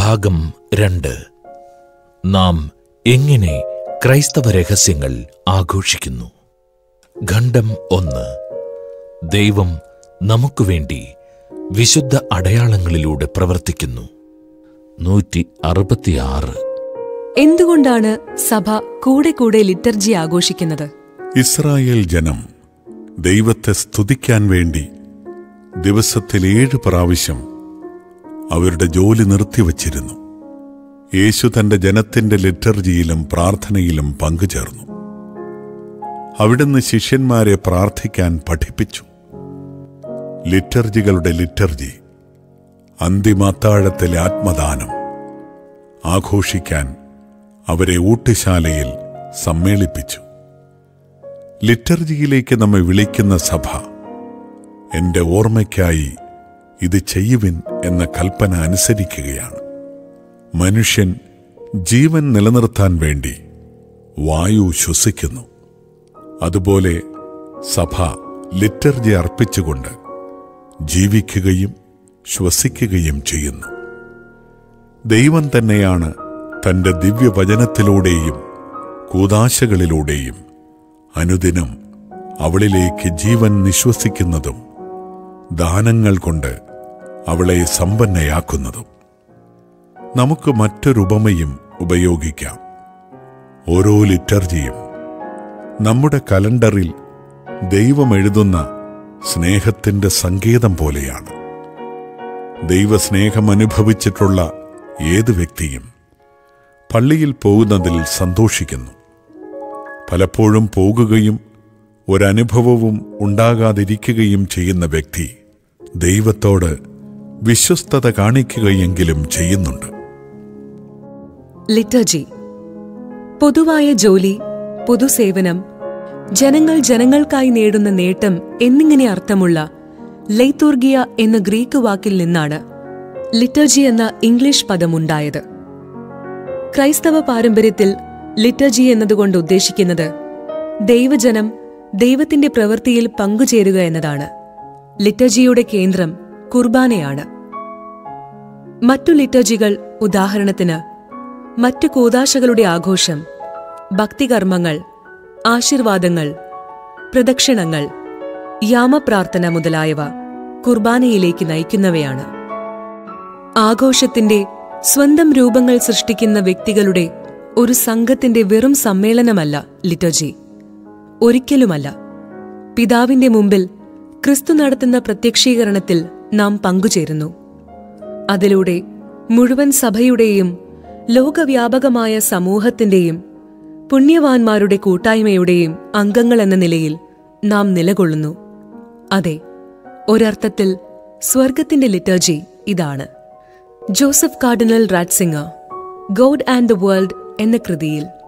ഭാഗം രണ്ട് നാം എങ്ങനെ ക്രൈസ്തവ രഹസ്യങ്ങൾ ആഘോഷിക്കുന്നു ഖണ്ഡം ഒന്ന് ദൈവം നമുക്കു വേണ്ടി വിശുദ്ധ അടയാളങ്ങളിലൂടെ പ്രവർത്തിക്കുന്നു നൂറ്റി അറുപത്തിയാറ് എന്തുകൊണ്ടാണ് സഭ കൂടെ കൂടെ ലിറ്റർജി ആഘോഷിക്കുന്നത് ഇസ്രായേൽ ജനം ദൈവത്തെ സ്തുതിക്കാൻ വേണ്ടി ദിവസത്തിൽ ഏഴ് പ്രാവശ്യം അവരുടെ ജോലി നിർത്തിവച്ചിരുന്നു യേശു തന്റെ ജനത്തിന്റെ ലിറ്റർജിയിലും പ്രാർത്ഥനയിലും പങ്കുചേർന്നു അവിടുന്ന് ശിഷ്യന്മാരെ പ്രാർത്ഥിക്കാൻ പഠിപ്പിച്ചു ലിറ്റർജികളുടെ ലിറ്റർജി അന്തിമാത്താഴത്തിലെ ആത്മദാനം ആഘോഷിക്കാൻ അവരെ ഊട്ടുശാലയിൽ സമ്മേളിപ്പിച്ചു ലിറ്റർജിയിലേക്ക് നമ്മെ വിളിക്കുന്ന സഭ എന്റെ ഓർമ്മയ്ക്കായി ഇത് ചെയ്യുവിൻ എന്ന കൽപ്പന അനുസരിക്കുകയാണ് മനുഷ്യൻ ജീവൻ നിലനിർത്താൻ വേണ്ടി വായു ശ്വസിക്കുന്നു അതുപോലെ സഭ ലിറ്റർജി അർപ്പിച്ചുകൊണ്ട് ജീവിക്കുകയും ശ്വസിക്കുകയും ചെയ്യുന്നു ദൈവം തന്നെയാണ് തന്റെ ദിവ്യവചനത്തിലൂടെയും കൂതാശകളിലൂടെയും അനുദിനം അവളിലേക്ക് ജീവൻ നിശ്വസിക്കുന്നതും ദാനങ്ങൾ കൊണ്ട് അവളെ സമ്പന്നയാക്കുന്നതും നമുക്ക് മറ്റൊരുപമയും ഉപയോഗിക്കാം ഓരോ ലിറ്റർജിയും നമ്മുടെ കലണ്ടറിൽ ദൈവം എഴുതുന്ന സ്നേഹത്തിന്റെ സങ്കേതം പോലെയാണ് ദൈവസ്നേഹം അനുഭവിച്ചിട്ടുള്ള ഏത് വ്യക്തിയും പള്ളിയിൽ പോകുന്നതിൽ സന്തോഷിക്കുന്നു പലപ്പോഴും പോകുകയും ഒരനുഭവവും ഉണ്ടാകാതിരിക്കുകയും ചെയ്യുന്ന വ്യക്തി ദൈവത്തോട് വിശ്വസ്തത കാണിക്കുകയെങ്കിലും ചെയ്യുന്നുണ്ട് ലിറ്റർജി പൊതുവായ ജോലി പൊതുസേവനം ജനങ്ങൾ ജനങ്ങൾക്കായി നേടുന്ന നേട്ടം എന്നിങ്ങനെ അർത്ഥമുള്ള ലൈത്തൂർഗിയ എന്ന ഗ്രീക്ക് വാക്കിൽ നിന്നാണ് ലിറ്റർജി എന്ന ഇംഗ്ലീഷ് പദമുണ്ടായത് ക്രൈസ്തവ പാരമ്പര്യത്തിൽ ലിറ്റർജി എന്നതുകൊണ്ട് ഉദ്ദേശിക്കുന്നത് ദൈവജനം ദൈവത്തിന്റെ പ്രവൃത്തിയിൽ പങ്കുചേരുക എന്നതാണ് ലിറ്റർജിയുടെ കേന്ദ്രം കുർബാനയാണ് മറ്റു ലിറ്റർജികൾ ഉദാഹരണത്തിന് മറ്റു കൂതാശകളുടെ ആഘോഷം ഭക്തികർമ്മങ്ങൾ ആശീർവാദങ്ങൾ പ്രദക്ഷിണങ്ങൾ യാമപ്രാർത്ഥന മുതലായവ കുർബാനയിലേക്ക് നയിക്കുന്നവയാണ് ആഘോഷത്തിന്റെ സ്വന്തം രൂപങ്ങൾ സൃഷ്ടിക്കുന്ന വ്യക്തികളുടെ ഒരു സംഘത്തിന്റെ വെറും സമ്മേളനമല്ല ലിറ്റർജി ഒരിക്കലുമല്ല പിതാവിന്റെ മുമ്പിൽ ക്രിസ്തു നടത്തുന്ന പ്രത്യക്ഷീകരണത്തിൽ നാം പങ്കുചേരുന്നു അതിലൂടെ മുഴുവൻ സഭയുടെയും ലോകവ്യാപകമായ സമൂഹത്തിന്റെയും പുണ്യവാന്മാരുടെ കൂട്ടായ്മയുടെയും അംഗങ്ങൾ എന്ന നിലയിൽ നാം നിലകൊള്ളുന്നു അതെ ഒരർത്ഥത്തിൽ സ്വർഗത്തിന്റെ ലിറ്റർജി ഇതാണ് Joseph cardinal Ratzinger God and the world എന്ന കൃതിയിൽ